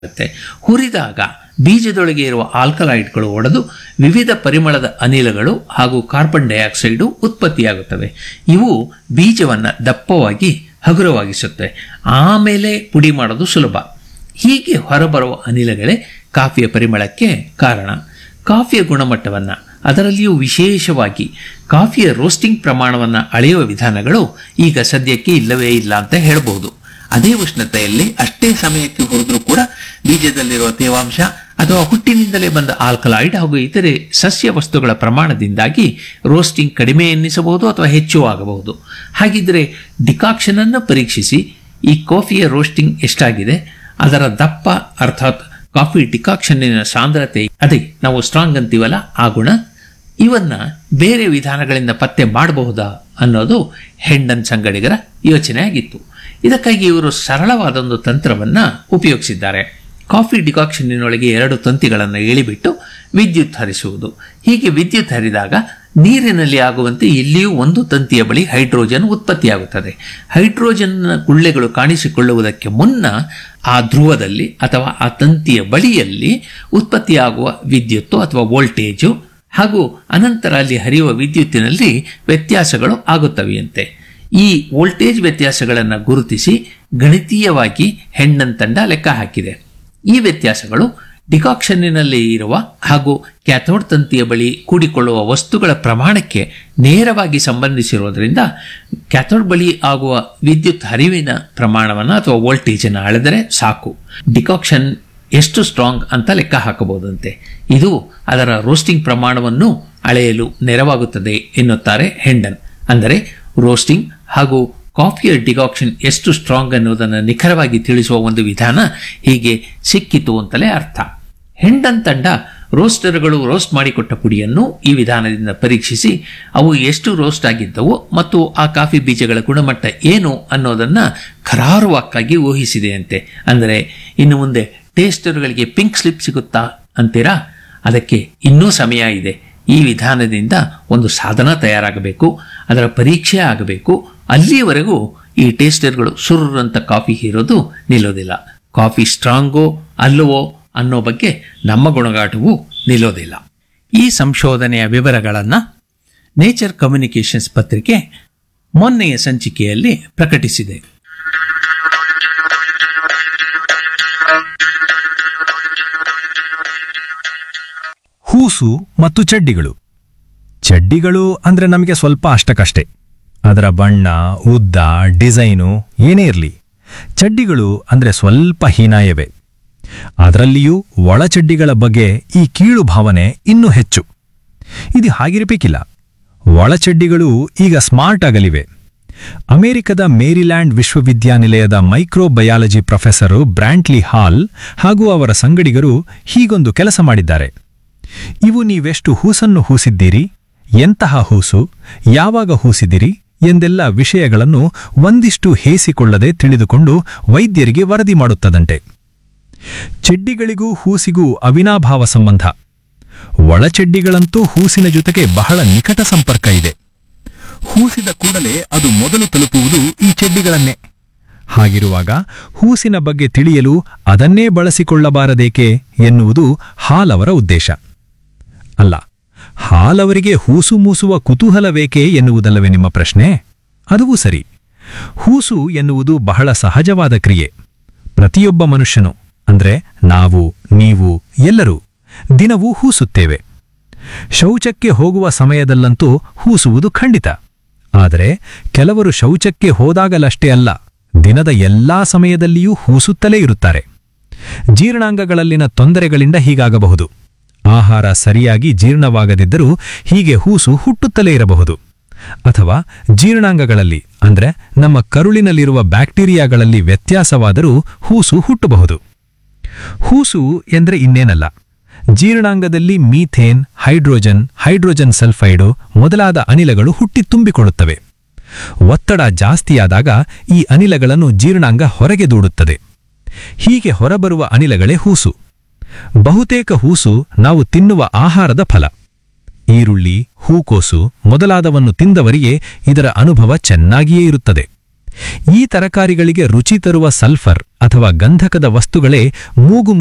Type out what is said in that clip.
ಆಗುತ್ತೆ ಹುರಿದಾಗ ಬೀಜದೊಳಗೆ ಇರುವ ಆಲ್ಕಲಾಯ್ಡ್ಗಳು ಒಡೆದು ವಿವಿಧ ಪರಿಮಳದ ಅನಿಲಗಳು ಹಾಗೂ ಕಾರ್ಬನ್ ಡೈಆಕ್ಸೈಡು ಉತ್ಪತ್ತಿಯಾಗುತ್ತವೆ ಇವು ಬೀಜವನ್ನು ದಪ್ಪವಾಗಿ ಹಗುರವಾಗಿಸುತ್ತವೆ ಆಮೇಲೆ ಪುಡಿ ಮಾಡೋದು ಸುಲಭ ಹೀಗೆ ಹೊರಬರುವ ಅನಿಲಗಳೇ ಕಾಫಿಯ ಪರಿಮಳಕ್ಕೆ ಕಾರಣ ಕಾಫಿಯ ಗುಣಮಟ್ಟವನ್ನು ಅದರಲ್ಲಿಯೂ ವಿಶೇಷವಾಗಿ ಕಾಫಿಯ ರೋಸ್ಟಿಂಗ್ ಪ್ರಮಾಣವನ್ನು ಅಳೆಯುವ ವಿಧಾನಗಳು ಈಗ ಸದ್ಯಕ್ಕೆ ಇಲ್ಲವೇ ಇಲ್ಲ ಅಂತ ಹೇಳ್ಬೋದು ಅದೇ ಉಷ್ಣತೆಯಲ್ಲಿ ಅಷ್ಟೇ ಸಮಯಕ್ಕೆ ಹುರಿದ್ರೂ ಕೂಡ ಬೀಜದಲ್ಲಿರುವ ತೇವಾಂಶ ಅಥವಾ ಹುಟ್ಟಿನಿಂದಲೇ ಬಂದ ಆಲ್ಕಲಾಯ್ಡ್ ಹಾಗೂ ಇತರೆ ಸಸ್ಯ ವಸ್ತುಗಳ ಪ್ರಮಾಣದಿಂದಾಗಿ ರೋಸ್ಟಿಂಗ್ ಕಡಿಮೆ ಎನ್ನಿಸಬಹುದು ಅಥವಾ ಹೆಚ್ಚು ಆಗಬಹುದು ಹಾಗಿದ್ರೆ ಡಿಕಾಕ್ಷನ್ ಅನ್ನು ಪರೀಕ್ಷಿಸಿ ಈ ಕಾಫಿಯ ರೋಸ್ಟಿಂಗ್ ಎಷ್ಟಾಗಿದೆ ಅದರ ದಪ್ಪ ಅರ್ಥಾತ್ ಕಾಫಿ ಡಿಕಾಕ್ಷನ್ನಿನ ಸಾಂದ್ರತೆ ಅದೇ ನಾವು ಸ್ಟ್ರಾಂಗ್ ಅಂತೀವಲ್ಲ ಆ ಗುಣ ಇವನ್ನ ಬೇರೆ ವಿಧಾನಗಳಿಂದ ಪತ್ತೆ ಮಾಡಬಹುದಾ ಅನ್ನೋದು ಹೆಂಡನ್ ಸಂಗಡಿಗರ ಯೋಚನೆ ಆಗಿತ್ತು ಇದಕ್ಕಾಗಿ ಇವರು ಸರಳವಾದೊಂದು ತಂತ್ರವನ್ನ ಉಪಯೋಗಿಸಿದ್ದಾರೆ ಕಾಫಿ ಡಿಕಾಕ್ಷನ್ನಿನೊಳಗೆ ಎರಡು ತಂತಿಗಳನ್ನು ಎಳಿಬಿಟ್ಟು ವಿದ್ಯುತ್ ಹರಿಸುವುದು ಹೀಗೆ ವಿದ್ಯುತ್ ಹರಿದಾಗ ನೀರಿನಲ್ಲಿ ಆಗುವಂತೆ ಇಲ್ಲಿಯೂ ಒಂದು ತಂತಿಯ ಬಳಿ ಹೈಡ್ರೋಜನ್ ಉತ್ಪತ್ತಿಯಾಗುತ್ತದೆ ಹೈಡ್ರೋಜನ್ ಗುಳ್ಳೆಗಳು ಕಾಣಿಸಿಕೊಳ್ಳುವುದಕ್ಕೆ ಮುನ್ನ ಆ ಧ್ರುವದಲ್ಲಿ ಅಥವಾ ಆ ತಂತಿಯ ಬಳಿಯಲ್ಲಿ ಉತ್ಪತ್ತಿಯಾಗುವ ವಿದ್ಯುತ್ತು ಅಥವಾ ವೋಲ್ಟೇಜು ಹಾಗೂ ಅನಂತರ ಅಲ್ಲಿ ಹರಿಯುವ ವಿದ್ಯುತ್ತಿನಲ್ಲಿ ವ್ಯತ್ಯಾಸಗಳು ಆಗುತ್ತವೆಯಂತೆ ಈ ವೋಲ್ಟೇಜ್ ವ್ಯತ್ಯಾಸಗಳನ್ನು ಗುರುತಿಸಿ ಗಣಿತೀಯವಾಗಿ ಹೆಣ್ಣನ್ ತಂಡ ಲೆಕ್ಕ ಹಾಕಿದೆ ಈ ವ್ಯತ್ಯಾಸಗಳು ಡಿಕಾಕ್ಷನ್ನಿನಲ್ಲಿ ಇರುವ ಹಾಗೂ ಕ್ಯಾಥೋಡ್ ತಂತಿಯ ಬಳಿ ಕೂಡಿಕೊಳ್ಳುವ ವಸ್ತುಗಳ ಪ್ರಮಾಣಕ್ಕೆ ನೇರವಾಗಿ ಸಂಬಂಧಿಸಿರುವುದರಿಂದ ಕ್ಯಾಥೋಡ್ ಬಳಿ ಆಗುವ ವಿದ್ಯುತ್ ಹರಿವಿನ ಪ್ರಮಾಣವನ್ನು ಅಥವಾ ವೋಲ್ಟೇಜನ್ನು ಅಳೆದರೆ ಸಾಕು ಡಿಕಾಕ್ಷನ್ ಎಷ್ಟು ಸ್ಟ್ರಾಂಗ್ ಅಂತ ಲೆಕ್ಕ ಹಾಕಬಹುದಂತೆ ಇದು ಅದರ ರೋಸ್ಟಿಂಗ್ ಪ್ರಮಾಣವನ್ನು ಅಳೆಯಲು ನೆರವಾಗುತ್ತದೆ ಎನ್ನುತ್ತಾರೆ ಹೆಂಡನ್ ಅಂದರೆ ರೋಸ್ಟಿಂಗ್ ಹಾಗೂ ಕಾಫಿಯ ಡಿಕಾಕ್ಷನ್ ಎಷ್ಟು ಸ್ಟ್ರಾಂಗ್ ಅನ್ನೋದನ್ನು ನಿಖರವಾಗಿ ತಿಳಿಸುವ ಒಂದು ವಿಧಾನ ಹೀಗೆ ಸಿಕ್ಕಿತು ಅಂತಲೇ ಅರ್ಥ ಹೆಂಡನ್ ತಂಡ ರೋಸ್ಟರ್ಗಳು ರೋಸ್ಟ್ ಮಾಡಿಕೊಟ್ಟ ಪುಡಿಯನ್ನು ಈ ವಿಧಾನದಿಂದ ಪರೀಕ್ಷಿಸಿ ಅವು ಎಷ್ಟು ರೋಸ್ಟ್ ಆಗಿದ್ದವು ಮತ್ತು ಆ ಕಾಫಿ ಬೀಜಗಳ ಗುಣಮಟ್ಟ ಏನು ಅನ್ನೋದನ್ನ ಖರಾರುವಾಕ್ಕಾಗಿ ಊಹಿಸಿದೆಯಂತೆ ಅಂದರೆ ಇನ್ನು ಮುಂದೆ ಟೇಸ್ಟರ್ಗಳಿಗೆ ಪಿಂಕ್ ಸ್ಲಿಪ್ ಸಿಗುತ್ತಾ ಅಂತೀರಾ ಅದಕ್ಕೆ ಇನ್ನೂ ಸಮಯ ಇದೆ ಈ ವಿಧಾನದಿಂದ ಒಂದು ಸಾಧನ ತಯಾರಾಗಬೇಕು ಅದರ ಪರೀಕ್ಷೆ ಆಗಬೇಕು ಅಲ್ಲಿಯವರೆಗೂ ಈ ಟೇಸ್ಟರ್ಗಳು ಸುರ್ರಂತ ಕಾಫಿ ಹೀರೋದು ನಿಲ್ಲೋದಿಲ್ಲ ಕಾಫಿ ಸ್ಟ್ರಾಂಗೋ ಅಲ್ಲವೋ ಅನ್ನೋ ಬಗ್ಗೆ ನಮ್ಮ ಗುಣಗಾಟವು ನಿಲ್ಲೋದಿಲ್ಲ ಈ ಸಂಶೋಧನೆಯ ವಿವರಗಳನ್ನು ನೇಚರ್ ಕಮ್ಯುನಿಕೇಷನ್ಸ್ ಪತ್ರಿಕೆ ಮೊನ್ನೆಯ ಸಂಚಿಕೆಯಲ್ಲಿ ಪ್ರಕಟಿಸಿದೆ ಹೂಸು ಮತ್ತು ಚಡ್ಡಿಗಳು ಚಡ್ಡಿಗಳು ಅಂದ್ರೆ ನಮಗೆ ಸ್ವಲ್ಪ ಅಷ್ಟಕ್ಕಷ್ಟೇ ಅದರ ಬಣ್ಣ ಉದ್ದ ಡಿಸೈನು ಏನೇ ಇರಲಿ ಚಡ್ಡಿಗಳು ಅಂದ್ರೆ ಸ್ವಲ್ಪ ಹೀನಾಯವೇ ಅದರಲ್ಲಿಯೂ ಒಳಚಡ್ಡಿಗಳ ಬಗ್ಗೆ ಈ ಕೀಳು ಭಾವನೆ ಇನ್ನೂ ಹೆಚ್ಚು ಇದು ಹಾಗಿರಬೇಕಿಲ್ಲ ಒಳಚಡ್ಡಿಗಳು ಈಗ ಸ್ಮಾರ್ಟ್ ಆಗಲಿವೆ ಅಮೆರಿಕದ ಮೇರಿಲ್ಯಾಂಡ್ ವಿಶ್ವವಿದ್ಯಾನಿಲಯದ ಮೈಕ್ರೋಬಯಾಲಜಿ ಪ್ರೊಫೆಸರು ಬ್ರ್ಯಾಂಟ್ಲಿ ಹಾಲ್ ಹಾಗೂ ಅವರ ಸಂಗಡಿಗರು ಹೀಗೊಂದು ಕೆಲಸ ಮಾಡಿದ್ದಾರೆ ಇವು ನೀವೆಷ್ಟು ಹೂಸನ್ನು ಹೂಸಿದ್ದೀರಿ ಎಂತಹ ಹೂಸು ಯಾವಾಗ ಹೂಸಿದಿರಿ ಎಂದೆಲ್ಲ ವಿಷಯಗಳನ್ನು ಒಂದಿಷ್ಟು ಹೇಸಿಕೊಳ್ಳದೆ ತಿಳಿದುಕೊಂಡು ವೈದ್ಯರಿಗೆ ವರದಿ ಮಾಡುತ್ತದಂತೆ ಚೆಡ್ಡಿಗಳಿಗೂ ಹೂಸಿಗೂ ಅವಿನಾಭಾವ ಸಂಬಂಧ ಒಳಚೆಡ್ಡಿಗಳಂತೂ ಹೂಸಿನ ಜೊತೆಗೆ ಬಹಳ ನಿಕಟ ಸಂಪರ್ಕ ಇದೆ ಹೂಸಿದ ಕೂಡಲೇ ಅದು ಮೊದಲು ತಲುಪುವುದು ಈ ಚೆಡ್ಡಿಗಳನ್ನೇ ಹಾಗಿರುವಾಗ ಹೂಸಿನ ಬಗ್ಗೆ ತಿಳಿಯಲು ಅದನ್ನೇ ಬಳಸಿಕೊಳ್ಳಬಾರದೇಕೆ ಎನ್ನುವುದು ಹಾಲವರ ಉದ್ದೇಶ ಅಲ್ಲ ಹಾಲವರಿಗೆ ಹೂಸು ಮೂಸುವ ಕುತೂಹಲವೇಕೆ ಎನ್ನುವುದಲ್ಲವೇ ನಿಮ್ಮ ಪ್ರಶ್ನೆ ಅದುವೂ ಸರಿ ಹೂಸು ಎನ್ನುವುದು ಬಹಳ ಸಹಜವಾದ ಕ್ರಿಯೆ ಪ್ರತಿಯೊಬ್ಬ ಮನುಷ್ಯನು ಅಂದ್ರೆ ನಾವು ನೀವು ಎಲ್ಲರೂ ದಿನವೂ ಹೂಸುತ್ತೇವೆ ಶೌಚಕ್ಕೆ ಹೋಗುವ ಸಮಯದಲ್ಲಂತೂ ಹೂಸುವುದು ಖಂಡಿತ ಆದರೆ ಕೆಲವರು ಶೌಚಕ್ಕೆ ಹೋದಾಗಲಷ್ಟೇ ಅಲ್ಲ ದಿನದ ಎಲ್ಲಾ ಸಮಯದಲ್ಲಿಯೂ ಹೂಸುತ್ತಲೇ ಇರುತ್ತಾರೆ ಜೀರ್ಣಾಂಗಗಳಲ್ಲಿನ ತೊಂದರೆಗಳಿಂದ ಹೀಗಾಗಬಹುದು ಆಹಾರ ಸರಿಯಾಗಿ ಜೀರ್ಣವಾಗದಿದ್ದರೂ ಹೀಗೆ ಹೂಸು ಹುಟ್ಟುತ್ತಲೇ ಇರಬಹುದು ಅಥವಾ ಜೀರ್ಣಾಂಗಗಳಲ್ಲಿ ಅಂದ್ರೆ ನಮ್ಮ ಕರುಳಿನಲ್ಲಿರುವ ಬ್ಯಾಕ್ಟೀರಿಯಾಗಳಲ್ಲಿ ವ್ಯತ್ಯಾಸವಾದರೂ ಹೂಸು ಹುಟ್ಟಬಹುದು ಹೂಸು ಎಂದ್ರೆ ಇನ್ನೇನಲ್ಲ ಜೀರ್ಣಾಂಗದಲ್ಲಿ ಮೀಥೇನ್ ಹೈಡ್ರೋಜನ್ ಹೈಡ್ರೋಜನ್ ಸಲ್ಫೈಡು ಮೊದಲಾದ ಅನಿಲಗಳು ಹುಟ್ಟಿ ತುಂಬಿಕೊಳ್ಳುತ್ತವೆ ಒತ್ತಡ ಜಾಸ್ತಿಯಾದಾಗ ಈ ಅನಿಲಗಳನ್ನು ಜೀರ್ಣಾಂಗ ಹೊರಗೆ ದೂಡುತ್ತದೆ ಹೀಗೆ ಹೊರಬರುವ ಅನಿಲಗಳೇ ಹೂಸು ಬಹುತೇಕ ಹೂಸು ನಾವು ತಿನ್ನುವ ಆಹಾರದ ಫಲ ಈರುಳ್ಳಿ ಹೂಕೋಸು ಮೊದಲಾದವನ್ನು ತಿಂದವರಿಗೆ ಇದರ ಅನುಭವ ಚೆನ್ನಾಗಿಯೇ ಇರುತ್ತದೆ ಈ ತರಕಾರಿಗಳಿಗೆ ರುಚಿ ತರುವ ಸಲ್ಫರ್ ಅಥವಾ ಗಂಧಕದ ವಸ್ತುಗಳೇ ಮೂಗು